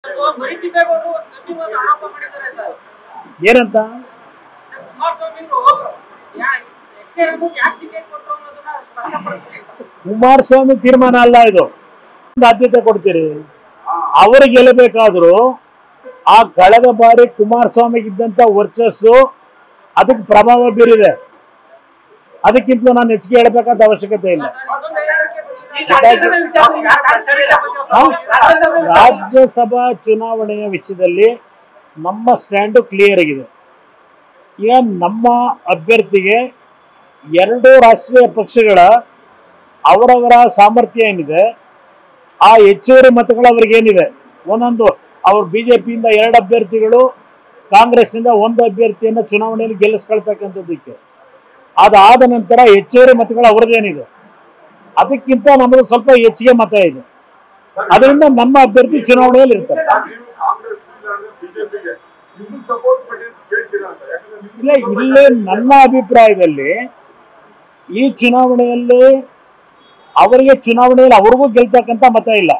ಬರೀ ತಿಮ್ಮೇಗೌಡರು ಗಂಭೀರವಾದ ಆರೋಪ ಮಾಡಿದ್ದಾರೆ ಸರ್ ಏನಂತ ಕುಮಾರಸ್ವಾಮಿ ಅವರು ಎಚ್ ಕೆ ರಾಮಗ್ ಯಾಕೆ ಟಿಕೆಟ್ ಕೊಟ್ಟರು ಅನ್ನೋದನ್ನ ಸ್ಪಷ್ಟಪಡಿಸ್ಲಿ ಕುಮಾರಸ್ವಾಮಿ ತೀರ್ಮಾನ ಅಲ್ಲ ಇದು ಒಂದು ಆದ್ಯತೆ ಕೊಡ್ತೀರಿ ಅವರು ಗೆಲ್ಲಬೇಕಾದ್ರು ಆ ಕಳೆದ ಬಾರಿ ಕುಮಾರಸ್ವಾಮಿಗಿದ್ದಂತ ವರ್ಚಸ್ಸು ಅದಕ್ಕೆ ಪ್ರಭಾವ ಬೀರಿದೆ ಅದಕ್ಕಿಂತ ನಾನು ಹೆಚ್ಚಿಗೆ ಹೇಳಬೇಕಾದ ಅವಶ್ಯಕತೆ ಇಲ್ಲ ಹಾ? ರಾಜ್ಯಸಭಾ ಚುನಾವಣೆಯ ವಿಷಯದಲ್ಲಿ ನಮ್ಮ ಸ್ಟ್ಯಾಂಡು ಕ್ಲಿಯರ್ ಆಗಿದೆ ಈಗ ನಮ್ಮ ಅಭ್ಯರ್ಥಿಗೆ ಎರಡು ರಾಷ್ಟ್ರೀಯ ಪಕ್ಷಗಳ ಅವರವರ ಸಾಮರ್ಥ್ಯ ಏನಿದೆ ಆ ಹೆಚ್ಚುವರಿ ಮತಗಳು ಅವ್ರಿಗೇನಿದೆ ಒಂದೊಂದು ಅವ್ರು ಬಿಜೆಪಿಯಿಂದ ಎರಡು ಅಭ್ಯರ್ಥಿಗಳು ಕಾಂಗ್ರೆಸ್ನಿಂದ ಒಂದು ಅಭ್ಯರ್ಥಿಯನ್ನು ಚುನಾವಣೆಯಲ್ಲಿ ಗೆಲ್ಲಿಸ್ಕೊಳ್ತಕ್ಕಂಥದ್ದಕ್ಕೆ ಅದಾದ ನಂತರ ಹೆಚ್ಚುವರಿ ಮತಗಳು ಅವ್ರದ್ದೇನಿದೆ ಅದಕ್ಕಿಂತ ನಮ್ಮದು ಸ್ವಲ್ಪ ಹೆಚ್ಚಿಗೆ ಮತ ಇದೆ ಅದರಿಂದ ನಮ್ಮ ಅಭ್ಯರ್ಥಿ ಚುನಾವಣೆಯಲ್ಲಿ ಇರ್ತಾರೆ ನೀವು ಕಾಂಗ್ರೆಸ್ ಬಿಜೆಪಿಗೆ ನಿಮ್ಗೆ ಸಪೋರ್ಟ್ ಮಾಡಿ ಅಂತ ಕೇಳ್ತೀರಾ ಅಂತ ಯಾಕಂದ್ರೆ ನಿಮ್ಗೆ ಇಲ್ಲ ಇಲ್ಲೇ ನನ್ನ ಅಭಿಪ್ರಾಯದಲ್ಲಿ ಈ ಚುನಾವಣೆಯಲ್ಲಿ ಅವರಿಗೆ ಚುನಾವಣೆಯಲ್ಲಿ ಅವ್ರಿಗೂ ಗೆಲ್ತಕ್ಕಂಥ ಮತ ಇಲ್ಲ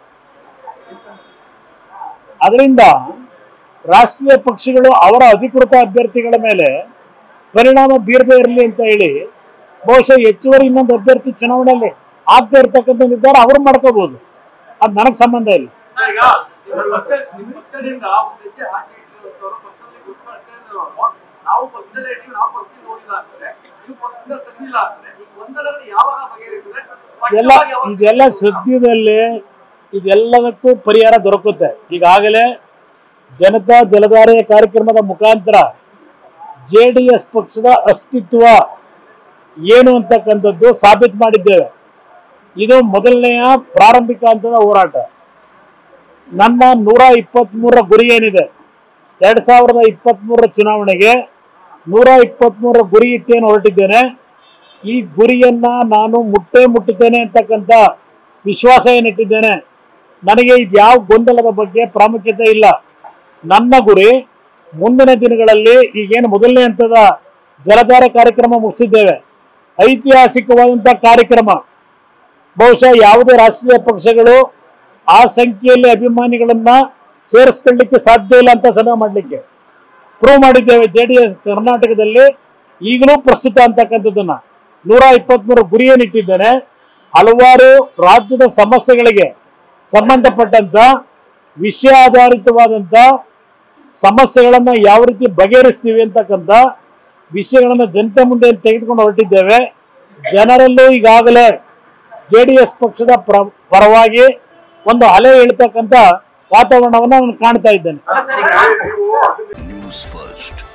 ಅದರಿಂದ ರಾಷ್ಟ್ರೀಯ ಪಕ್ಷಗಳು ಅವರ ಅಧಿಕೃತ ಅಭ್ಯರ್ಥಿಗಳ ಮೇಲೆ ಪರಿಣಾಮ ಬೀರದೇ ಇರಲಿ ಅಂತ ಹೇಳಿ ಬಹುಶಃ ಹೆಚ್ಚುವರಿ ಇನ್ನೊಂದು ಅಭ್ಯರ್ಥಿ ಚುನಾವಣೆಯಲ್ಲಿ ಆಗ್ತಾ ಇರ್ತಕ್ಕಂಥ ನಿರ್ಧಾರ ಅವ್ರು ಮಾಡ್ಕೋಬಹುದು ಅದು ನನಗೆ ಸಂಬಂಧ ಇಲ್ಲ ಈಗ ನಿಮ್ಮ ಪಕ್ಷ ನಿಮ್ಮ ಪಕ್ಷದಿಂದ ಒಂದು ಹೆಜ್ಜೆ ಹಾಕಿ ಇಟ್ಟಿರುವಂತವ್ರು ಪಕ್ಷದಲ್ಲಿ ಗುರುತಿಸ್ತಾ ಇರೋರು ನಾವು ಪಕ್ಷದಲ್ಲೇ ಇದ್ದೀವಿ ನಾವು ಪಕ್ಷದಿಂದ ಹೋಗಿಲ್ಲ ಅಂತಾರೆ ನೀವು ಪಕ್ಷದಿಂದ ತಂದಿಲ್ಲ ಅಂತಾರೆ ಈ ಗೊಂದಲಗಳು ಯಾವಾಗ ಬಗೆಹರಿಸಿದ್ರೆ ಇದೆಲ್ಲ ಇದೆಲ್ಲ ಸದ್ಯದಲ್ಲಿ ಇದೆಲ್ಲದಕ್ಕೂ ಪರಿಹಾರ ದೊರಕುತ್ತೆ ಈಗಾಗಲೇ ಜನತಾ ಜಲಧಾರೆ ಕಾರ್ಯಕ್ರಮದ ಮುಖಾಂತರ ಜೆ ಡಿ ಎಸ್ ಪಕ್ಷದ ಅಸ್ತಿತ್ವ ಏನು ಅಂತಕ್ಕಂಥದ್ದು ಸಾಬೀತು ಮಾಡಿದ್ದೇವೆ ಇದು ಮೊದಲನೆಯ ಪ್ರಾರಂಭಿಕ ಹಂತದ ಹೋರಾಟ ನನ್ನ ನೂರ ಇಪ್ಪತ್ತ್ಮೂರರ ಗುರಿ ಏನಿದೆ ಎರಡು ಸಾವಿರದ ಇಪ್ಪತ್ತ್ಮೂರರ ಚುನಾವಣೆಗೆ ನೂರ ಇಪ್ಪತ್ತ್ಮೂರರ ಗುರಿ ಇಟ್ಟೇನು ಹೊರಟಿದ್ದೇನೆ ಈ ಗುರಿಯನ್ನ ನಾನು ಮುಟ್ಟೇ ಮುಟ್ಟುತ್ತೇನೆ ಅಂತಕ್ಕಂಥ ವಿಶ್ವಾಸ ಏನಿಟ್ಟಿದ್ದೇನೆ ನನಗೆ ಇದು ಯಾವ ಗೊಂದಲದ ಬಗ್ಗೆ ಪ್ರಾಮುಖ್ಯತೆ ಇಲ್ಲ ನನ್ನ ಗುರಿ ಮುಂದಿನ ದಿನಗಳಲ್ಲಿ ಈಗೇನು ಮೊದಲನೇ ಹಂತದ ಜಲಧಾರೆ ಕಾರ್ಯಕ್ರಮ ಮುಗಿಸಿದ್ದೇವೆ ಐತಿಹಾಸಿಕವಾದಂಥ ಕಾರ್ಯಕ್ರಮ ಬಹುಶಃ ಯಾವುದೇ ರಾಷ್ಟ್ರೀಯ ಪಕ್ಷಗಳು ಆ ಸಂಖ್ಯೆಯಲ್ಲಿ ಅಭಿಮಾನಿಗಳನ್ನ ಸೇರಿಸ್ಕೊಳ್ಳಿಕ್ಕೆ ಸಾಧ್ಯ ಇಲ್ಲ ಅಂತ ಸಭೆ ಮಾಡಲಿಕ್ಕೆ ಪ್ರೂವ್ ಮಾಡಿದ್ದೇವೆ ಜೆ ಡಿ ಎಸ್ ಕರ್ನಾಟಕದಲ್ಲಿ ಈಗಲೂ ಪ್ರಸ್ತುತ ಅಂತಕ್ಕಂಥದ್ದನ್ನ ನೂರ ಇಪ್ಪತ್ಮೂರು ಗುರಿಯನ್ನಿಟ್ಟಿದ್ದೇನೆ ಹಲವಾರು ರಾಜ್ಯದ ಸಮಸ್ಯೆಗಳಿಗೆ ಸಂಬಂಧಪಟ್ಟಂತ ವಿಷಯ ಆಧಾರಿತವಾದಂಥ ಸಮಸ್ಯೆಗಳನ್ನ ಯಾವ ರೀತಿ ಬಗೆಹರಿಸ್ತೀವಿ ಅಂತಕ್ಕಂಥ ವಿಷಯಗಳನ್ನ ಜನತೆ ಮುಂದೆ ತೆಗೆದುಕೊಂಡು ಹೊರಟಿದ್ದೇವೆ ಜನರಲ್ಲೂ ಈಗಾಗಲೇ ಜೆ ಡಿ ಎಸ್ ಪಕ್ಷದ ಪ್ರ- ಪರವಾಗಿ ಒಂದು ಅಲೆ ಇಳ್ತಕ್ಕಂಥ ವಾತಾವರಣವನ್ನು ನಾನು ಕಾಣ್ತಾ ಇದ್ದೇನೆ ನೀವು ಅದನ್ನ ನ್ಯೂಸ್ ಫಸ್ಟ್